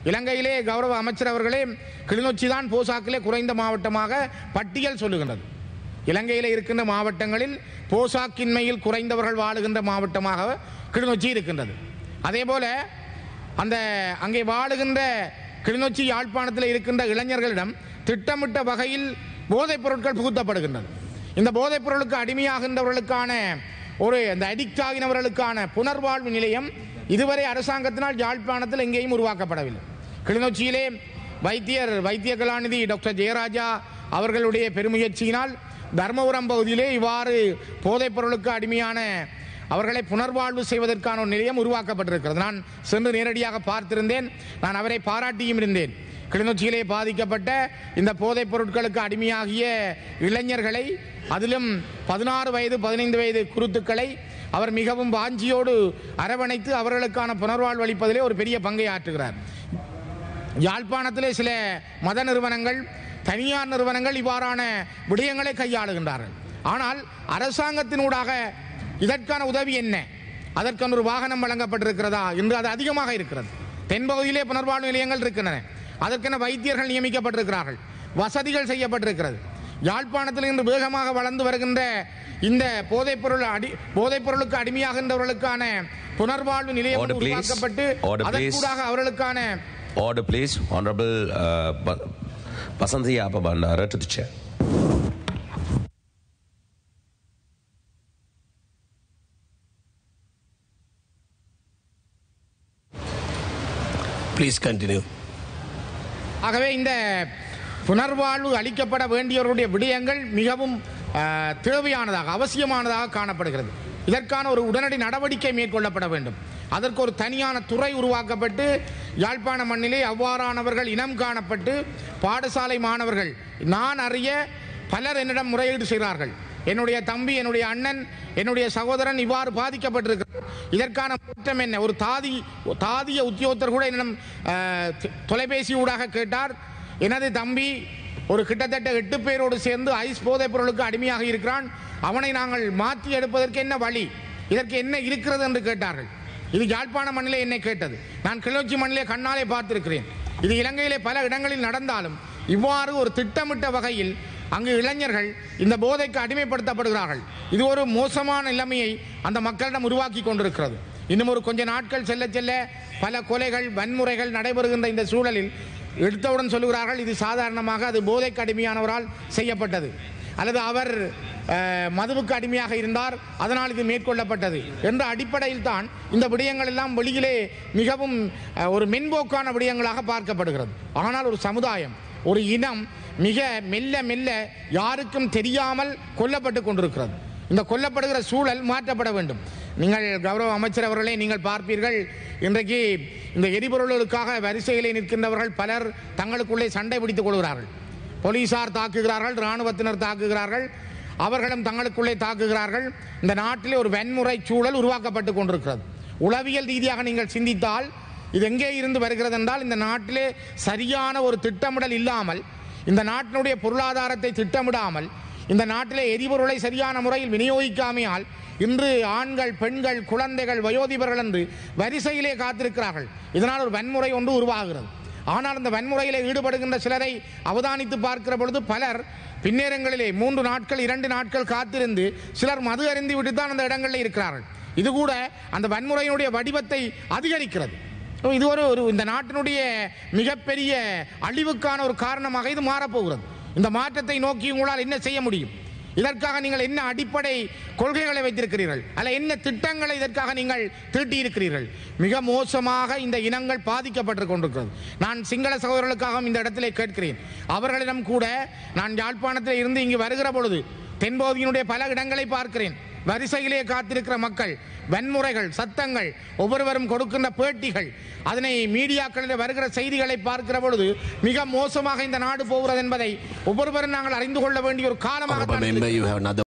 இலங்கையிலே கௌரவ அமைச்சர் அவர்களே கிளிநொச்சி தான் போசாக்கிலே குறைந்த மாவட்டமாக பட்டியல் சொல்லுகின்றது இலங்கையில் இருக்கின்ற மாவட்டங்களில் போசாக்கின்மையில் குறைந்தவர்கள் வாழுகின்ற மாவட்டமாக கிளிநொச்சி இருக்கின்றது அதே போல அந்த அங்கே வாழுகின்ற கிளிநொச்சி யாழ்ப்பாணத்தில் இருக்கின்ற இளைஞர்களிடம் திட்டமிட்ட வகையில் போதைப் பொருட்கள் புகுத்தப்படுகின்றது இந்த போதைப் பொருளுக்கு அடிமையாகின்றவர்களுக்கான ஒரு இந்த அடிக்ட் ஆகினவர்களுக்கான புனர்வாழ்வு நிலையம் இதுவரை அரசாங்கத்தினால் யாழ்ப்பாணத்தில் எங்கேயும் உருவாக்கப்படவில்லை கிளிநொச்சியிலே வைத்தியர் வைத்திய கலாநிதி டாக்டர் ஜெயராஜா அவர்களுடைய பெருமுயற்சியினால் தர்மபுரம் பகுதியிலே இவ்வாறு போதைப் பொருளுக்கு அடிமையான அவர்களை புனர்வாழ்வு செய்வதற்கான ஒரு நிலையம் உருவாக்கப்பட்டிருக்கிறது நான் சென்று நேரடியாக பார்த்திருந்தேன் நான் அவரை பாராட்டியும் இருந்தேன் கிளிநொச்சியிலே பாதிக்கப்பட்ட இந்த போதைப் பொருட்களுக்கு அடிமையாகிய இளைஞர்களை அதிலும் பதினாறு வயது பதினைந்து வயது குருத்துக்களை அவர் மிகவும் வாஞ்சியோடு அரவணைத்து அவர்களுக்கான புனர்வாழ்வு அளிப்பதிலே ஒரு பெரிய பங்கை ஆற்றுகிறார் யாழ்ப்பாணத்திலே சில மத நிறுவனங்கள் தனியார் நிறுவனங்கள் இவ்வாறான விடயங்களை கையாளுகின்றார்கள் ஆனால் அரசாங்கத்தினூடாக இதற்கான உதவி என்ன அதற்கான ஒரு வாகனம் வழங்கப்பட்டிருக்கிறதா என்று அது அதிகமாக இருக்கிறது தென்பகுதியிலே புனர்வாழ்வு நிலையங்கள் இருக்கின்றன அதற்கென வைத்தியர்கள் நியமிக்கப்பட்டிருக்கிறார்கள் வசதிகள் செய்யப்பட்டிருக்கிறது யாழ்ப்பாணத்தில் இன்று வேகமாக வளர்ந்து வருகின்ற இந்த போதைப்பொருள் அடி போதைப் பொருளுக்கு அடிமையாகின்றவர்களுக்கான புனர்வாழ்வு நிலையம் Order, ஒன்று please. உருவாக்கப்பட்டு Order, please. அதற்கூடாக அவர்களுக்கான Order, please. Honorable uh, Ba- Basanthi Apabandara to the chair. Please continue. ஆகவே இந்த புனர்வாழ்வு அளிக்கப்பட வேண்டியவருடைய விடயங்கள் மிகவும் அஹ், தேவையானதாக அவசியமானதாக காணப்படுகிறது இதற்கான ஒரு உடனடி நடவடிக்கை மேற்கொள்ளப்பட வேண்டும் அதற்கு ஒரு தனியான துறை உருவாக்கப்பட்டு யாழ்ப்பாண மண்ணிலே அவ்வாறானவர்கள் இனம் காணப்பட்டு பாடசாலை மாணவர்கள் நான் அறிய பலர் என்னிடம் முறையீடு செய்கிறார்கள் என்னுடைய தம்பி என்னுடைய அண்ணன் என்னுடைய சகோதரன் இவ்வாறு பாதிக்கப்பட்டிருக்கிறார் இதற்கான மாற்றம் என்ன ஒரு தாதி தாதிய உத்தியோகத்தர் கூட என்னிடம் அஹ், தொ- தொலைபேசி ஊடாக கேட்டார் எனது தம்பி ஒரு கிட்டத்தட்ட எட்டு பேரோடு சேர்ந்து ஐஸ் போதைப் பொருளுக்கு அடிமையாக இருக்கிறான் அவனை நாங்கள் மாற்றி எடுப்பதற்கு என்ன வழி இதற்கு என்ன இருக்கிறது என்று கேட்டார்கள் இது யாழ்ப்பாண மண்ணிலே என்னை கேட்டது நான் கிளர்ச்சி மண்ணிலே கண்ணாலே பார்த்திருக்கிறேன் இது இலங்கையிலே பல இடங்களில் நடந்தாலும் இவ்வாறு ஒரு திட்டமிட்ட வகையில் அங்கு இளைஞர்கள் இந்த போதைக்கு அடிமைப்படுத்தப்படுகிறார்கள் இது ஒரு மோசமான நிலைமையை அந்த மக்களிடம் உருவாக்கி கொண்டிருக்கிறது இன்னும் ஒரு கொஞ்ச நாட்கள் செல்ல செல்ல பல கொலைகள் வன்முறைகள் நடைபெறுகின்ற இந்த சூழலில் எடுத்தவுடன் சொல்லுகிறார்கள் இது சாதாரணமாக அது போதைக்கு அடிமையானவரால் செய்யப்பட்டது அல்லது அவர் அஹ், மதுவுக்கு அடிமையாக இருந்தார் அதனால் இது மேற்கொள்ளப்பட்டது என்ற அடிப்படையில் தான் இந்த விடயங்கள் எல்லாம் வெளியிலே மிகவும் அஹ், ஒரு மென்போக்கான விடயங்களாக பார்க்கப்படுகிறது ஆனால் ஒரு சமுதாயம் ஒரு இனம் மிக மெல்ல மெல்ல யாருக்கும் தெரியாமல் கொல்லப்பட்டு கொண்டிருக்கிறது இந்த கொல்லப்படுகிற சூழல் மாற்றப்பட வேண்டும் நீங்கள் கௌரவ அமைச்சர் அவர்களே நீங்கள் பார்ப்பீர்கள் இன்றைக்கு இந்த எரிபொருளுக்காக வரிசையிலே நிற்கின்றவர்கள் பலர் தங்களுக்குள்ளே சண்டை பிடித்துக் கொள்கிறார்கள் போலீசார் தாக்குகிறார்கள் இராணுவத்தினர் தாக்குகிறார்கள் அவர்களும் தங்களுக்குள்ளே தாக்குகிறார்கள் இந்த நாட்டிலே ஒரு வன்முறை சூழல் உருவாக்கப்பட்டு கொண்டிருக்கிறது உளவியல் ரீதியாக நீங்கள் சிந்தித்தால் இது எங்கே இருந்து வருகிறது என்றால் இந்த நாட்டிலே சரியான ஒரு திட்டமிடல் இல்லாமல் இந்த நாட்டினுடைய பொருளாதாரத்தை திட்டமிடாமல் இந்த நாட்டிலே எரிபொருளை சரியான முறையில் விநியோகிக்காமையால் இன்று ஆண்கள் பெண்கள் குழந்தைகள் வயோதிபர்கள் என்று வரிசையிலே காத்திருக்கிறார்கள் இதனால் ஒரு வன்முறை ஒன்று உருவாகிறது ஆனால் இந்த வன்முறையிலே ஈடுபடுகின்ற சிலரை அவதானித்து பார்க்கிற பொழுது பலர் பின்னேரங்களிலே மூன்று நாட்கள் இரண்டு நாட்கள் காத்திருந்து சிலர் மது அருந்தி விட்டு தான் அந்த இடங்களில் இருக்கிறார்கள் இது கூட அந்த வன்முறையினுடைய வடிவத்தை அதிகரிக்கிறது இது ஒரு ஒரு இந்த நாட்டினுடைய மிகப்பெரிய அழிவுக்கான ஒரு காரணமாக இது மாறப்போகிறது இந்த மாற்றத்தை நோக்கி உங்களால் என்ன செய்ய முடியும் இதற்காக நீங்கள் என்ன அடிப்படை கொள்கைகளை வைத்திருக்கிறீர்கள் அல்ல என்ன திட்டங்களை இதற்காக நீங்கள் தீட்டி இருக்கிறீர்கள் மிக மோசமாக இந்த இனங்கள் பாதிக்கப்பட்டு கொண்டிருக்கிறது நான் சிங்கள சகோதரர்களுக்காகவும் இந்த இடத்திலே கேட்கிறேன் அவர்களிடம் கூட நான் யாழ்ப்பாணத்தில் இருந்து இங்கு வருகிற பொழுது தென்பகுதியினுடைய பல இடங்களை பார்க்கிறேன் வரிசையிலே காத்திருக்கிற மக்கள் வன்முறைகள் சத்தங்கள் ஒவ்வொருவரும் கொடுக்கின்ற பேட்டிகள் அதனை மீடியாக்களில் வருகிற செய்திகளை பார்க்கிற பொழுது மிக மோசமாக இந்த நாடு போகிறது என்பதை ஒவ்வொருவரும் நாங்கள் அறிந்து கொள்ள வேண்டிய ஒரு காலமாக Honorable member, you have another